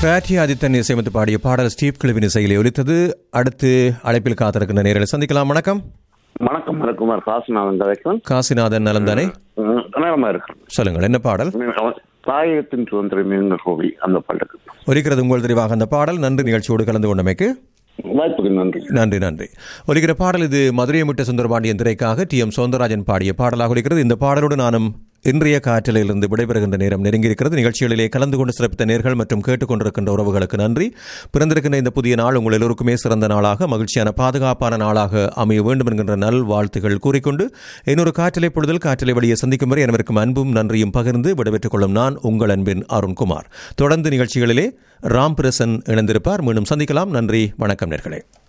பிராட்டி ஆதித்தன் இசையமைத்து பாடிய பாடல் ஸ்டீவ் கிளிவின் இசையிலே ஒலித்தது அடுத்து அழைப்பில் காத்திருக்கின்ற நேரில் சந்திக்கலாம் வணக்கம் வணக்கம் மரக்குமார் காசுநாதன் கதைக்கிறேன் காசிநாதன் நலம் தானே உம், நேரமா இருக்கு சொல்லுங்கள் என்ன பாடல் தாயகத்தின் சுதந்திரம் எங்க கோவி அந்த பாட்டுக்கு ஒலிக்கிறது உங்கள் தெரிவாக அந்த பாடல் நன்றி நிகழ்ச்சியோடு கலந்து கொண்டமைக்கு வாய்ப்புக்கு நன்றி நன்றி நன்றி ஒலிக்கிற பாடல் இது மதுரையை முட்ட சுந்தரபாண்டியன் திரைக்காக டி எம் சௌந்தரராஜன் பாடிய பாடலாக ஒலிக்கிறது இந்த பாடலோடு நானும் இன்றைய காற்றலிலிருந்து விடைபெறுகின்ற நேரம் நெருங்கியிருக்கிறது நிகழ்ச்சிகளிலே கலந்து கொண்டு சிறப்பித்த நேர்கள் மற்றும் கேட்டுக்கொண்டிருக்கின்ற உறவுகளுக்கு நன்றி பிறந்திருக்கின்ற இந்த புதிய நாள் உங்கள் எல்லோருக்குமே சிறந்த நாளாக மகிழ்ச்சியான பாதுகாப்பான நாளாக அமைய வேண்டும் என்கின்ற நல் வாழ்த்துகள் கூறிக்கொண்டு இன்னொரு காற்றலை பொழுதில் காற்றலை வழியை சந்திக்கும் வரை அனைவருக்கும் அன்பும் நன்றியும் பகிர்ந்து விடைபெற்றுக் கொள்ளும் நான் உங்கள் அன்பின் அருண்குமார் தொடர்ந்து நிகழ்ச்சிகளிலே ராம் பிரசன் இணைந்திருப்பார் மீண்டும் சந்திக்கலாம் நன்றி வணக்கம் நேர்களே